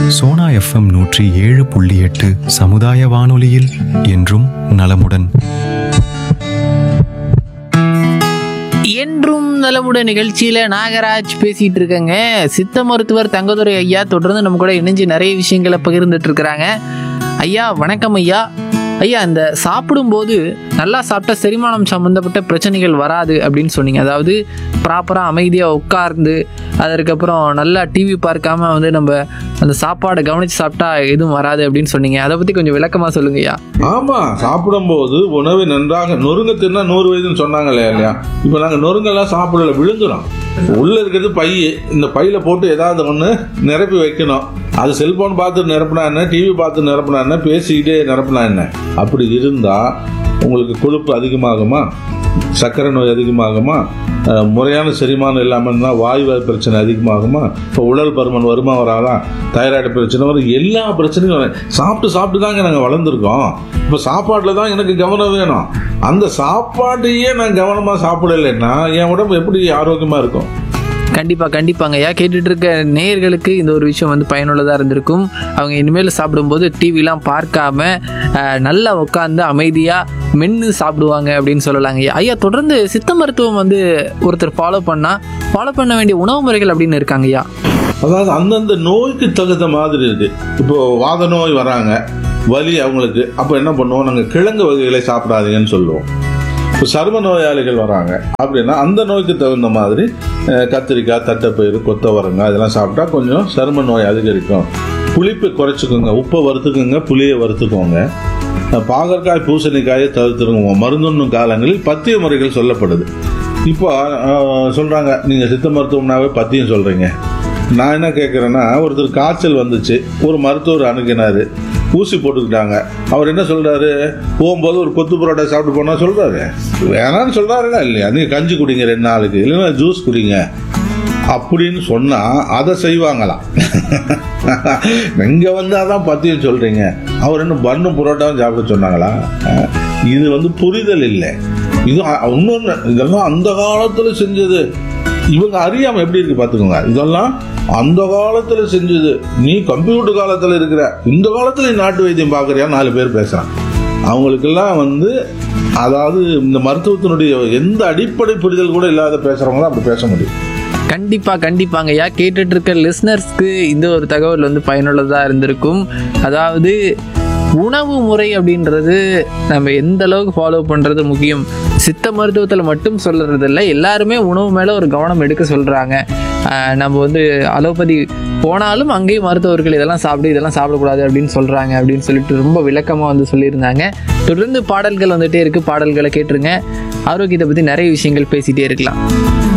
Sona FM நூற்றி ஏழு புள்ளி எட்டு சமுதாய வானொலியில் என்றும் நலமுடன் என்றும் நலமுடன் நிகழ்ச்சியில நாகராஜ் பேசிட்டு இருக்கேங்க சித்த மருத்துவர் தங்கதுரை ஐயா தொடர்ந்து நம்ம கூட இணைஞ்சு நிறைய விஷயங்களை பகிர்ந்துட்டு இருக்கிறாங்க ஐயா வணக்கம் ஐயா ஐயா இந்த சாப்பிடும்போது நல்லா சாப்பிட்டா செரிமானம் சம்மந்தப்பட்ட பிரச்சனைகள் வராது அப்படின்னு சொன்னீங்க அதாவது ப்ராப்பராக அமைதியாக உட்கார்ந்து அதற்கப்புறம் நல்லா டிவி பார்க்காம வந்து நம்ம அந்த சாப்பாடை கவனித்து சாப்பிட்டா எதுவும் வராது அப்படின்னு சொன்னீங்க அதை பற்றி கொஞ்சம் விளக்கமாக சொல்லுங்க ஐயா ஆமா சாப்பிடும்போது உணவை நன்றாக நொறுங்க தின்னா நூறு வயதுன்னு சொன்னாங்களே இல்லையா இப்ப நாங்க நொறுங்கெல்லாம் சாப்பிடல விழுங்குறோம் உள்ள இருக்கிறது பை இந்த பையில போட்டு ஏதாவது ஒண்ணு நிரப்பி வைக்கணும் அது செல்போன் பார்த்து நிரப்புனா என்ன டிவி பார்த்து நிரப்புனா என்ன பேசிக்கிட்டே நிரப்புனா என்ன அப்படி இருந்தா உங்களுக்கு கொழுப்பு அதிகமாகுமா சர்க்கரை நோய் அதிகமாகுமா அஹ், முறையான செரிமானம் இல்லாமல் இருந்தால் வாயுவாய் பிரச்சனை அதிகமாகுமா இப்போ உடல் பருமன் வருமா வராதா தைராய்டு பிரச்சனை வரும் எல்லா பிரச்சனையும் வரும். சாப்பிட்டு சாப்பிட்டு தாங்க நாங்கள் வளர்ந்துருக்கோம் இப்போ சாப்பாட்டில் தான் எனக்கு கவனம் வேணும் அந்த சாப்பாட்டையே நான் கவனமாக சாப்பிடலைன்னா என் உடம்பு எப்படி ஆரோக்கியமாக இருக்கும் கண்டிப்பா கண்டிப்பாங்க ஐயா கேட்டுட்டு இருக்க நேயர்களுக்கு இந்த ஒரு விஷயம் வந்து பயனுள்ளதா இருந்திருக்கும் அவங்க இனிமேல் சாப்பிடும்போது டிவிலாம் பார்க்காம அஹ், நல்லா உட்காந்து அமைதியா மென்று சாப்பிடுவாங்க அப்படின்னு சொல்லலாங்க ஐயா ஐயா தொடர்ந்து சித்த மருத்துவம் வந்து ஒருத்தர் ஃபாலோ பண்ணா ஃபாலோ பண்ண வேண்டிய உணவு முறைகள் அப்படின்னு இருக்காங்க ஐயா அதாவது அந்தந்த நோய்க்கு தகுந்த மாதிரி இருக்கு இப்போ வாத நோய் வராங்க வலி அவங்களுக்கு அப்போ என்ன பண்ணுவோம் நாங்கள் கிழங்கு வகைகளை சாப்பிடாதீங்கன்னு சொல்லுவோம் இப்போ சர்ம நோயாளிகள் வராங்க அப்படின்னா அந்த நோய்க்கு தகுந்த மாதிரி அஹ், கத்திரிக்காய் தட்டைப்பயிறு கொத்தவரங்காய் இதெல்லாம் சாப்பிட்டா கொஞ்சம் சரும நோய் அதிகரிக்கும் புளிப்பை குறைச்சிக்கோங்க உப்பை வறுத்துக்கோங்க புளியை வறுத்துக்கோங்க அஹ், பாகற்காய் பூசணிக்காயை தவிர்த்துருங்க மருந்துண்ணும் காலங்களில் பத்திய முறைகள் சொல்லப்படுது இப்போ அஹ், சொல்றாங்க நீங்க சித்த மருத்துவம்னாவே பத்தியம் சொல்றீங்க நான் என்ன கேட்குறேன்னா ஒருத்தர் காய்ச்சல் வந்துச்சு ஒரு மருத்துவர் அணுகினாரு ஊசி போட்டுக்கிட்டாங்க அவர் என்ன சொல்றாரு போகும்போது ஒரு கொத்து பரோட்டா சாப்பிட்டு போனா சொல்றாரு வேணான்னு சொல்றாருங்களா இல்லையா நீங்க கஞ்சி குடிங்க ரெண்டு நாளுக்கு இல்லைன்னா ஜூஸ் குடிங்க அப்படின்னு சொன்னா அதை செய்வாங்களாம் நீங்க வந்து அதான் பத்தியம் சொல்றீங்க அவர் என்ன பண்ணு புரோட்டாவும் சாப்பிட சொன்னாங்களா அஹ், இது வந்து புரிதல் இல்லை இது அ- இன்னொன்னு இதெல்லாம் அந்த காலத்துல செஞ்சது இவங்க அறியாம எப்படி இருக்கு பாத்துக்கோங்க இதெல்லாம் அந்த காலத்துல செஞ்சது நீ கம்ப்யூட்டர் காலத்துல இருக்கிற இந்த காலத்துல நீ நாட்டு வைத்தியம் பாக்குறியா நாலு பேர் பேசுறான் அவங்களுக்கெல்லாம் வந்து அதாவது இந்த மருத்துவத்தினுடைய எந்த அடிப்படை புரிதல் கூட இல்லாத பேசுறவங்க தான் அப்படி பேச முடியும் கண்டிப்பா கண்டிப்பாங்க ஐயா கேட்டுட்டு இருக்க லிஸ்னர்ஸ்க்கு இந்த ஒரு தகவல் வந்து பயனுள்ளதா இருந்திருக்கும் அதாவது உணவு முறை அப்படின்றது நம்ம எந்த அளவுக்கு ஃபாலோ பண்றது முக்கியம் சித்த மருத்துவத்தில் மட்டும் சொல்றது இல்லை எல்லாருமே உணவு மேலே ஒரு கவனம் எடுக்க சொல்றாங்க ஆஹ் நம்ம வந்து அலோபதி போனாலும் அங்கேயும் மருத்துவர்கள் இதெல்லாம் சாப்பிடு இதெல்லாம் சாப்பிடக்கூடாது அப்படின்னு சொல்றாங்க அப்படின்னு சொல்லிட்டு ரொம்ப விளக்கமாக வந்து சொல்லியிருந்தாங்க தொடர்ந்து பாடல்கள் வந்துட்டே இருக்கு பாடல்களை கேட்டுருங்க ஆரோக்கியத்தை பற்றி நிறைய விஷயங்கள் பேசிட்டே இருக்கலாம்